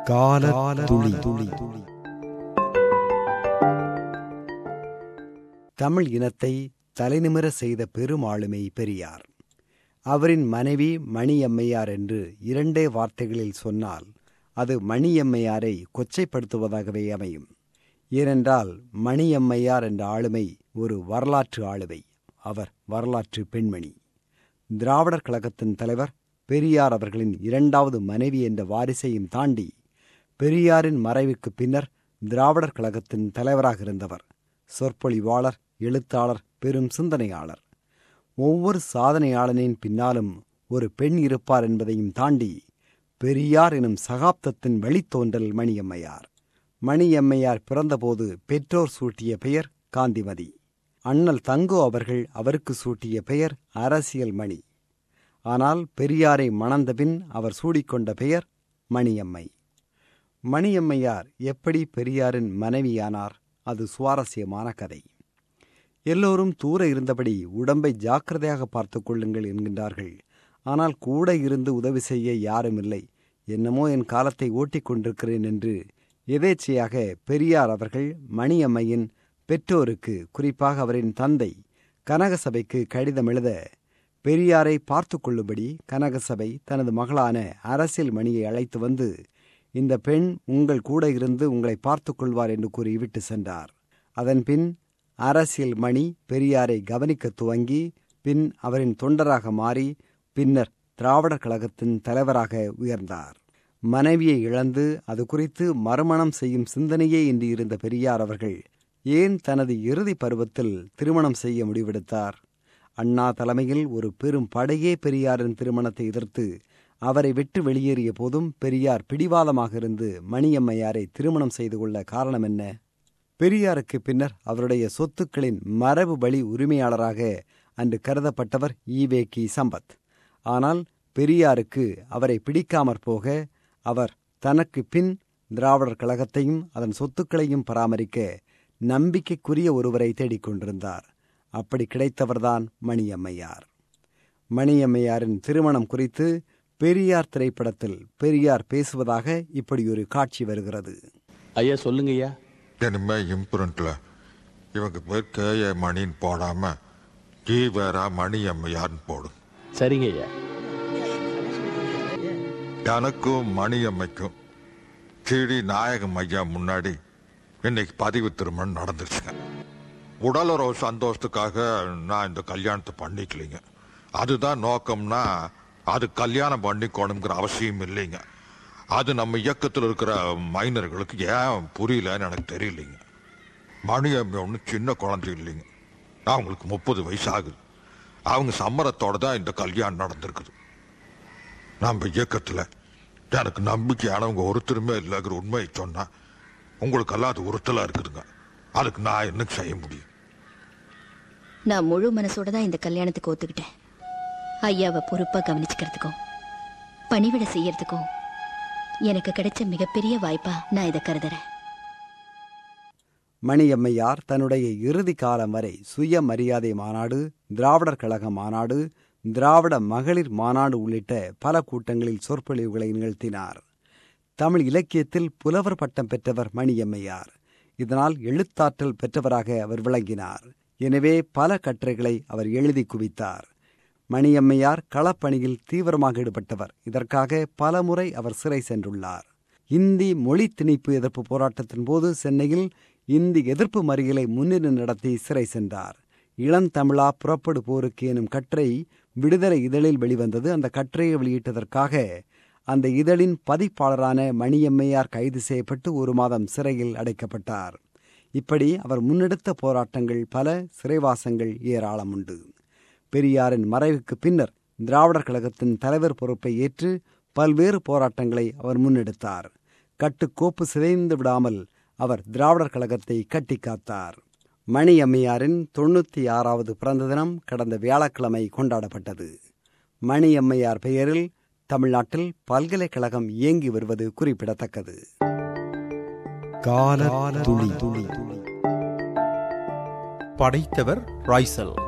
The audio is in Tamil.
கால துளி துளி தமிழ் இனத்தை தலைநிமிர செய்த பெருமாளுமை பெரியார் அவரின் மனைவி மணியம்மையார் என்று இரண்டே வார்த்தைகளில் சொன்னால் அது மணியம்மையாரை கொச்சைப்படுத்துவதாகவே அமையும் ஏனென்றால் மணியம்மையார் என்ற ஆளுமை ஒரு வரலாற்று ஆளுமை அவர் வரலாற்று பெண்மணி திராவிடர் கழகத்தின் தலைவர் பெரியார் அவர்களின் இரண்டாவது மனைவி என்ற வாரிசையும் தாண்டி பெரியாரின் மறைவுக்கு பின்னர் திராவிடர் கழகத்தின் தலைவராக இருந்தவர் சொற்பொழிவாளர் எழுத்தாளர் பெரும் சிந்தனையாளர் ஒவ்வொரு சாதனையாளனின் பின்னாலும் ஒரு பெண் இருப்பார் என்பதையும் தாண்டி பெரியார் எனும் சகாப்தத்தின் வழித்தோன்றல் மணியம்மையார் மணியம்மையார் பிறந்தபோது பெற்றோர் சூட்டிய பெயர் காந்திமதி அண்ணல் தங்கோ அவர்கள் அவருக்கு சூட்டிய பெயர் அரசியல் மணி ஆனால் பெரியாரை மணந்தபின் அவர் சூடிக்கொண்ட பெயர் மணியம்மை மணியம்மையார் எப்படி பெரியாரின் மனைவியானார் அது சுவாரஸ்யமான கதை எல்லோரும் தூர இருந்தபடி உடம்பை ஜாக்கிரதையாக பார்த்துக் கொள்ளுங்கள் என்கின்றார்கள் ஆனால் கூட இருந்து உதவி செய்ய யாரும் இல்லை என்னமோ என் காலத்தை ஓட்டிக் கொண்டிருக்கிறேன் என்று எதேச்சையாக பெரியார் அவர்கள் மணியம்மையின் பெற்றோருக்கு குறிப்பாக அவரின் தந்தை கனகசபைக்கு கடிதம் எழுத பெரியாரை பார்த்து கொள்ளும்படி கனகசபை தனது மகளான அரசியல் மணியை அழைத்து வந்து இந்த பெண் உங்கள் கூட இருந்து உங்களை பார்த்து கொள்வார் என்று கூறி விட்டு சென்றார் அதன்பின் அரசியல் மணி பெரியாரை கவனிக்க துவங்கி பின் அவரின் தொண்டராக மாறி பின்னர் திராவிடர் கழகத்தின் தலைவராக உயர்ந்தார் மனைவியை இழந்து அது குறித்து மறுமணம் செய்யும் சிந்தனையே இன்றி இருந்த பெரியார் அவர்கள் ஏன் தனது இறுதி பருவத்தில் திருமணம் செய்ய முடிவெடுத்தார் அண்ணா தலைமையில் ஒரு பெரும் படையே பெரியாரின் திருமணத்தை எதிர்த்து அவரை விட்டு வெளியேறிய போதும் பெரியார் பிடிவாதமாக இருந்து மணியம்மையாரை திருமணம் செய்து கொள்ள காரணம் என்ன பெரியாருக்கு பின்னர் அவருடைய சொத்துக்களின் மரபு வழி உரிமையாளராக அன்று கருதப்பட்டவர் ஈவே கி சம்பத் ஆனால் பெரியாருக்கு அவரை பிடிக்காமற் போக அவர் தனக்கு பின் திராவிடர் கழகத்தையும் அதன் சொத்துக்களையும் பராமரிக்க நம்பிக்கைக்குரிய ஒருவரை தேடிக்கொண்டிருந்தார் அப்படி கிடைத்தவர்தான் மணியம்மையார் மணியம்மையாரின் திருமணம் குறித்து பெரியார் திரைப்படத்தில் பெரியார் பேசுவதாக இப்படி ஒரு காட்சி வருகிறது ஐயா சொல்லுங்க ஐயா இனிமே இம்ப்ரிண்ட்ல இவங்க பேர் கே ஏ மணின்னு போடாம டி வேறா மணி அம்மையார்னு போடும் சரிங்க ஐயா எனக்கும் மணி அம்மைக்கும் கீழி நாயகம் ஐயா முன்னாடி இன்னைக்கு பதிவு திருமணம் நடந்துருச்சுங்க உடலுறவு சந்தோஷத்துக்காக நான் இந்த கல்யாணத்தை பண்ணிக்கலைங்க அதுதான் நோக்கம்னா அது கல்யாணம் பண்ணிக்கணுங்கிற அவசியம் இல்லைங்க அது நம்ம இயக்கத்தில் இருக்கிற மைனர்களுக்கு ஏன் புரியலன்னு எனக்கு தெரியலைங்க மணி அம்மை ஒன்றும் சின்ன குழந்தை இல்லைங்க அவங்களுக்கு முப்பது வயசு ஆகுது அவங்க சம்மரத்தோட தான் இந்த கல்யாணம் நடந்திருக்குது நம்ம இயக்கத்தில் எனக்கு நம்பிக்கையானவங்க ஒருத்தருமே இல்லைங்கிற உண்மையை சொன்னா உங்களுக்கெல்லாம் அது உறுத்தலா இருக்குதுங்க அதுக்கு நான் என்ன செய்ய முடியும் நான் முழு மனசோட தான் இந்த கல்யாணத்துக்கு ஒத்துக்கிட்டேன் ஐயாவை பொறுப்பா கவனிச்சுக்கிறதுக்கும் பணிவிட செய்யறதுக்கும் எனக்கு கிடைச்ச மிகப்பெரிய வாய்ப்பா நான் இதை கருதுறேன் மணியம்மையார் தன்னுடைய இறுதி காலம் வரை சுயமரியாதை மாநாடு திராவிடர் கழக மாநாடு திராவிட மகளிர் மாநாடு உள்ளிட்ட பல கூட்டங்களில் சொற்பொழிவுகளை நிகழ்த்தினார் தமிழ் இலக்கியத்தில் புலவர் பட்டம் பெற்றவர் மணியம்மையார் இதனால் எழுத்தாற்றல் பெற்றவராக அவர் விளங்கினார் எனவே பல கட்டுரைகளை அவர் எழுதி குவித்தார் மணியம்மையார் களப்பணியில் தீவிரமாக ஈடுபட்டவர் இதற்காக பல முறை அவர் சிறை சென்றுள்ளார் இந்தி மொழி திணிப்பு எதிர்ப்பு போராட்டத்தின் போது சென்னையில் இந்தி எதிர்ப்பு மறியலை முன்னின்று நடத்தி சிறை சென்றார் இளந்தமிழா புறப்படு போருக்கு எனும் கட்டுரை விடுதலை இதழில் வெளிவந்தது அந்த கட்டுரையை வெளியிட்டதற்காக அந்த இதழின் பதிப்பாளரான மணியம்மையார் கைது செய்யப்பட்டு ஒரு மாதம் சிறையில் அடைக்கப்பட்டார் இப்படி அவர் முன்னெடுத்த போராட்டங்கள் பல சிறைவாசங்கள் ஏராளம் உண்டு பெரியாரின் மறைவுக்கு பின்னர் திராவிடர் கழகத்தின் தலைவர் பொறுப்பை ஏற்று பல்வேறு போராட்டங்களை அவர் முன்னெடுத்தார் கட்டுக்கோப்பு சிதைந்து விடாமல் அவர் திராவிடர் கழகத்தை கட்டி காத்தார் மணி அம்மையாரின் தொண்ணூத்தி ஆறாவது பிறந்த தினம் கடந்த வியாழக்கிழமை கொண்டாடப்பட்டது மணி அம்மையார் பெயரில் தமிழ்நாட்டில் பல்கலைக்கழகம் இயங்கி வருவது குறிப்பிடத்தக்கது கால துளி துளி படைத்தவர் ராய்சல்